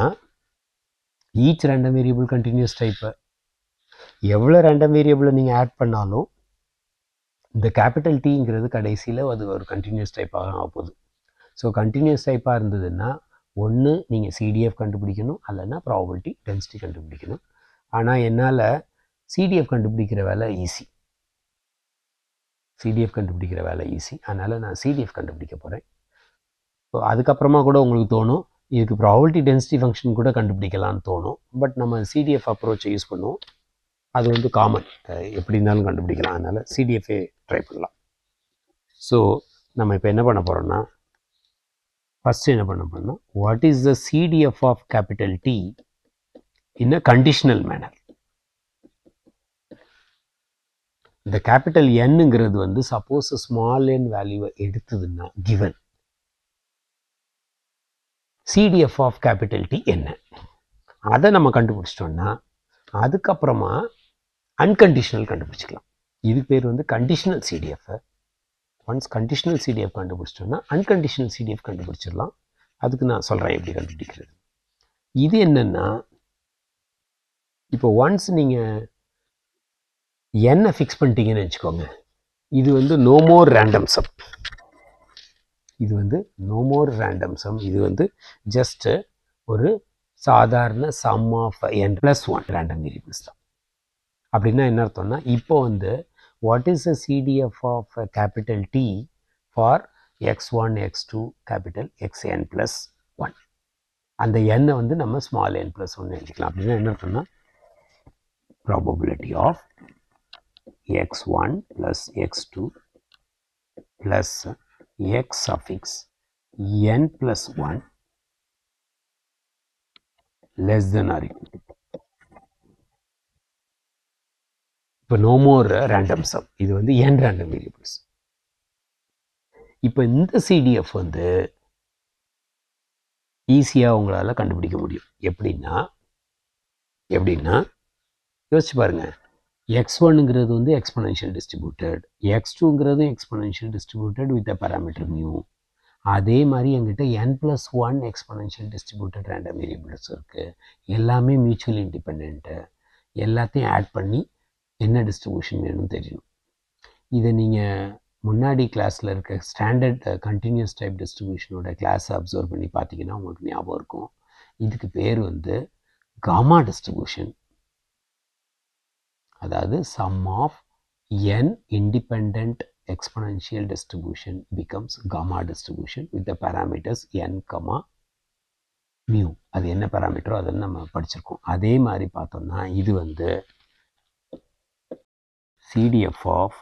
each random variable continuous type எவ்வளோ ரேண்டம் வேரியபிளை நீங்கள் ஆட் பண்ணாலும் இந்த கேபிட்டல் டீங்கிறது கடைசியில் அது ஒரு கண்டினியூஸ் டைப்பாக ஆக போகுது ஸோ கண்டினியூஸ் டைப்பாக இருந்ததுன்னா ஒன்று நீங்கள் சிடிஎஃப் கண்டுபிடிக்கணும் அல்லைன்னா ப்ராபபிலிட்டி டென்சிட்டி கண்டுபிடிக்கணும் ஆனால் என்னால் சிடிஎஃப் கண்டுபிடிக்கிற வேலை ஈஸி சிடிஎஃப் கண்டுபிடிக்கிற வேலை ஈஸி அதனால் நான் சிடிஎஃப் கண்டுபிடிக்க போகிறேன் ஸோ அதுக்கப்புறமா கூட உங்களுக்கு தோணும் இதுக்கு ப்ராபபிலிட்டி டென்சிட்டி ஃபங்க்ஷன் கூட கண்டுபிடிக்கலாம்னு தோணும் பட் நம்ம சிடிஎஃப் அப்ரோச்சை யூஸ் பண்ணுவோம் அது வந்து காமன் எப்படி இருந்தாலும் கண்டுபிடிக்கலாம் அதனால் சிடிஎஃபே ட்ரை பண்ணலாம் ஸோ நம்ம இப்போ என்ன பண்ண போகிறோம்னா ஃபஸ்ட்டு என்ன பண்ண போகிறோம்னா what is the CDF of capital t in a conditional manner இந்த கேபிட்டல் என்னுங்கிறது வந்து சப்போஸ் ஸ்மால் என் வேல்யூவை எடுத்ததுன்னா given CDF of capital t என்ன அதை நம்ம கண்டுபிடிச்சிட்டோம்னா அதுக்கப்புறமா அன்கண்டிஷனல் கண்டுபிடிச்சிக்கலாம் இதுக்கு பேர் வந்து conditional CDF once conditional CDF கண்டுபிடிச்சிட்டோம்னா அன்கண்டிஷனல் சிடிஎஃப் கண்டுபிடிச்சிடலாம் அதுக்கு நான் சொல்கிறேன் எப்படி கண்டுபிடிக்கிறது இது என்னென்னா இப்போ ஒன்ஸ் நீங்கள் என்ன ஃபிக்ஸ் பண்ணிட்டீங்கன்னு வச்சுக்கோங்க இது வந்து நோ மோர் ரேண்டம் சம் இது வந்து நோ மோர் ரேண்டம் சம் இது வந்து ஜஸ்ட்டு ஒரு சாதாரண sum of n plus one random variables தான் அப்படின்னா என்ன அர்த்தம்னா இப்போ வந்து what is the CDF of capital t for x one x two capital x n plus one அந்த எண்ணை வந்து நம்ம ஸ்மால் என் ப்ளஸ் ஒன் எழுதிக்கலாம் அப்படின்னா என்ன அர்த்தம்னா probability of x one plus x two plus x suffix n plus one less than or equal to இப்போ no more random sum இது வந்து என் ரேண்டம் வேரியபிள்ஸ் இப்போ இந்த சிடிஎஃப் வந்து ஈஸியாக உங்களால் கண்டுபிடிக்க முடியும் எப்படின்னா எப்படின்னா யோசிச்சு பாருங்க எக்ஸ் ஒன்னுங்கிறது வந்து எக்ஸ்பொனென்ஷியல் டிஸ்ட்ரிபியூட்டட் எக்ஸ் டூங்கிறதும் exponential distributed with a parameter mu அதே மாதிரி எங்கிட்ட n plus one exponential distributed random variables இருக்குது எல்லாமே மியூச்சுவல் இண்டிபெண்ட்டு எல்லாத்தையும் ஆட் பண்ணி என்ன டிஸ்ட்ரிபியூஷன் வேணும்னு தெரியணும் இதை நீங்கள் முன்னாடி கிளாஸில் இருக்க ஸ்டாண்டர்ட் கண்டினியூஸ் டைப் டிஸ்ட்ரிபியூஷனோட கிளாஸை அப்சர்வ் பண்ணி பார்த்தீங்கன்னா உங்களுக்கு ஞாபகம் இருக்கும் இதுக்கு பேர் வந்து காமா டிஸ்ட்ரிபியூஷன் அதாவது sum of n independent exponential distribution becomes gamma distribution with the parameters n, comma mu. அது என்ன பேராமீட்டரோ அதை நம்ம படிச்சிருக்கோம் அதே மாதிரி பார்த்தோம்னா இது வந்து CDF of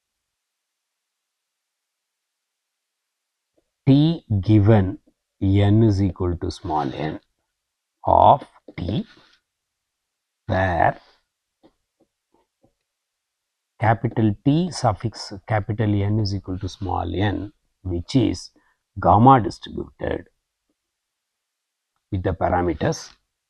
t given n is equal to small n of t where capital T suffix capital N is equal to small n which is gamma distributed with the parameters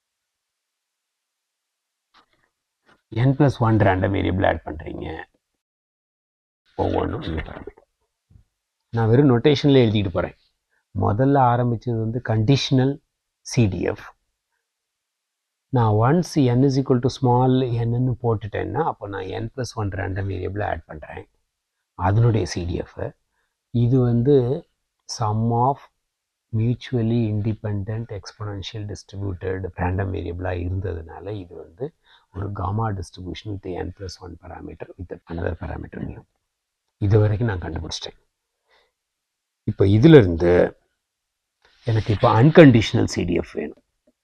n plus 1 random variable add பண்ணுறீங்க ஒவ்வொன்றும் இந்த parameter நான் வெறும் நொட்டேஷனில் எழுதிட்டு போகிறேன் முதல்ல ஆரம்பித்தது வந்து கண்டிஷனல் சிடிஎஃப் நான் once n is equal to small என்னன்னு போட்டுட்டேன்னா அப்போ நான் என் ப்ளஸ் ஒன் ரேண்டம் வேரியபிளை ஆட் பண்ணுறேன் அதனுடைய சிடிஎஃப் இது வந்து sum of mutually independent exponential distributed random வேரியபிளாக இருந்ததுனால இது வந்து ஒரு gamma distribution with n plus one parameter with another parameter mu இது வரைக்கும் நான் கண்டுபிடிச்சிட்டேன் இப்போ இதிலிருந்து எனக்கு இப்போ அன்கண்டிஷனல் சிடிஎஃப் வேணும்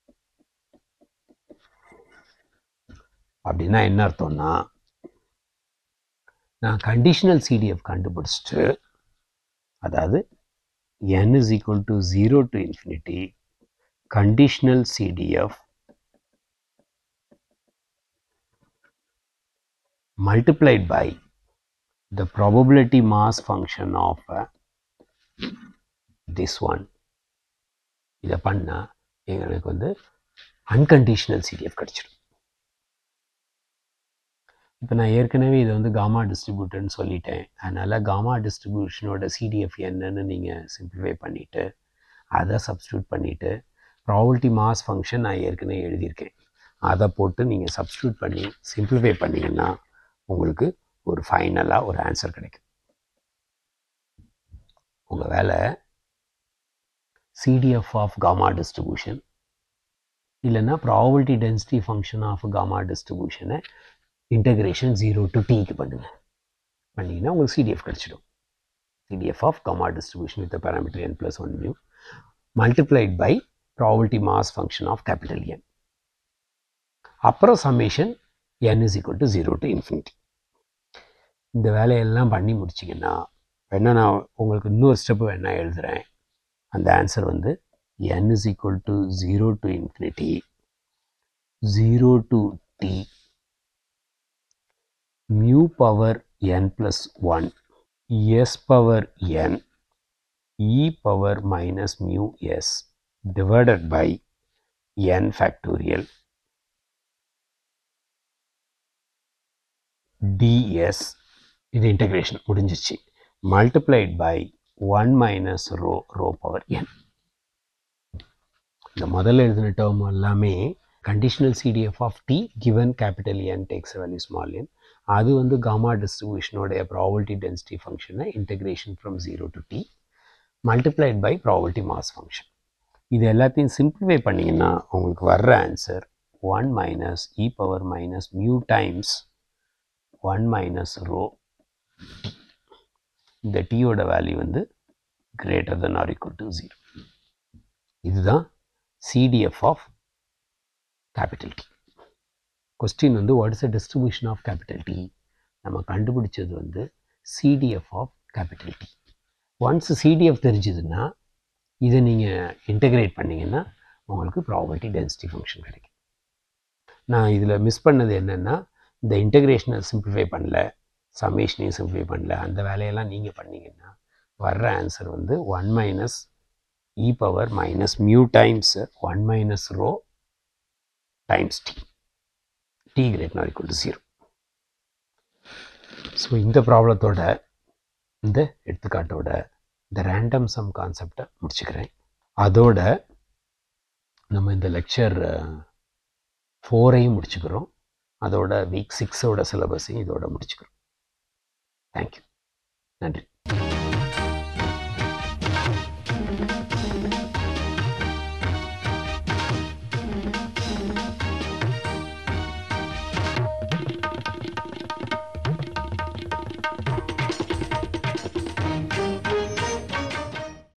அப்படின்னா என்ன அர்த்தம்னா நான் கண்டிஷனல் சிடிஎஃப் கண்டுபிடிச்சிட்டு அதாவது n is equal to 0 to infinity conditional CDF multiplied by the probability mass function of uh, this one இதை பண்ணால் எங்களுக்கு வந்து அன்கண்டிஷனல் சிடிஎஃப் கிடச்சிடும் இப்போ நான் ஏற்கனவே இதை வந்து காமா டிஸ்ட்ரிபியூட்டர்னு சொல்லிட்டேன் அதனால் காமா டிஸ்ட்ரிபியூஷனோட சிடிஎஃப் என்னன்னு நீங்கள் சிம்பிளிஃபை பண்ணிவிட்டு அதை சப்ஸ்டியூட் பண்ணிவிட்டு ப்ராபபிலிட்டி மாஸ் ஃபங்க்ஷன் நான் ஏற்கனவே எழுதியிருக்கேன் அதை போட்டு நீங்கள் சப்ஸ்டியூட் பண்ணி சிம்பிளிஃபை பண்ணிங்கன்னா உங்களுக்கு ஒரு ஃபைனலாக ஒரு ஆன்சர் கிடைக்கும் உங்கள் வேலை சிடிஎஃப் ஆஃப் காமா டிஸ்ட்ரிபியூஷன் இல்லைன்னா probability density function of gamma டிஸ்ட்ரிபியூஷனை இன்டகிரேஷன் ஜீரோ டு டிக்கு பண்ணுங்கள் பண்ணிங்கன்னா உங்களுக்கு சிடிஎஃப் கிடச்சிடும் CDF of gamma distribution with parameter n plus one mu multiplied by probability mass function of capital n அப்புறம் summation n is equal to zero to infinity இந்த வேலையெல்லாம் பண்ணி முடிச்சிங்கன்னா வேணா நான் உங்களுக்கு இன்னொரு ஸ்டெப்பு வேணா எழுதுகிறேன் அந்த ஆன்சர் வந்து n is equal to zero to infinity zero to t mu power n plus 1 s power n e power minus mu s divided by n factorial ds இது இன்டகிரேஷன் முடிஞ்சிச்சு multiplied by one minus rho rho power n இந்த முதல்ல எழுதின term எல்லாமே conditional CDF of t given capital n takes value small n அது வந்து gamma டிஸ்ட்ரிபியூஷனோடைய probability density ஃபங்க்ஷனை integration from zero to t multiplied by probability mass function இது எல்லாத்தையும் சிம்பிளிஃபை பண்ணிங்கன்னா உங்களுக்கு வர்ற answer one minus e power minus mu times one minus rho இந்த டீயோட வேல்யூ வந்து greater than R equal to zero இதுதான் CDF of capital T question வந்து what is the distribution of capital T நம்ம கண்டுபிடிச்சது வந்து CDF of capital T once CDF தெரிஞ்சதுன்னா இதை நீங்கள் இன்டகிரேட் பண்ணிங்கன்னா உங்களுக்கு ப்ராபர்ட்டி டென்சிட்டி ஃபங்க்ஷன் கிடைக்கும் நான் இதில் மிஸ் பண்ணது என்னென்னா இந்த இன்டகிரேஷனை சிம்பிளிஃபை பண்ணல சமேஷனையும் சிம்பிளிஃபை பண்ணல அந்த வேலையெல்லாம் நீங்கள் பண்ணீங்கன்னா வர்ற ஆன்சர் வந்து one minus e power minus mu times one minus rho times t t great not equal to zero so இந்த ப்ராப்ளத்தோட இந்த எடுத்துக்காட்டோட இந்த ரேண்டம் சம் கான்செப்டை முடிச்சுக்கிறேன் அதோட நம்ம இந்த லெக்சர் ஃபோரையும் முடிச்சுக்கிறோம் அதோட வீக் சிக்ஸோட சிலபஸையும் இதோட முடிச்சுக்கிறோம் தேங்க்யூ நன்றி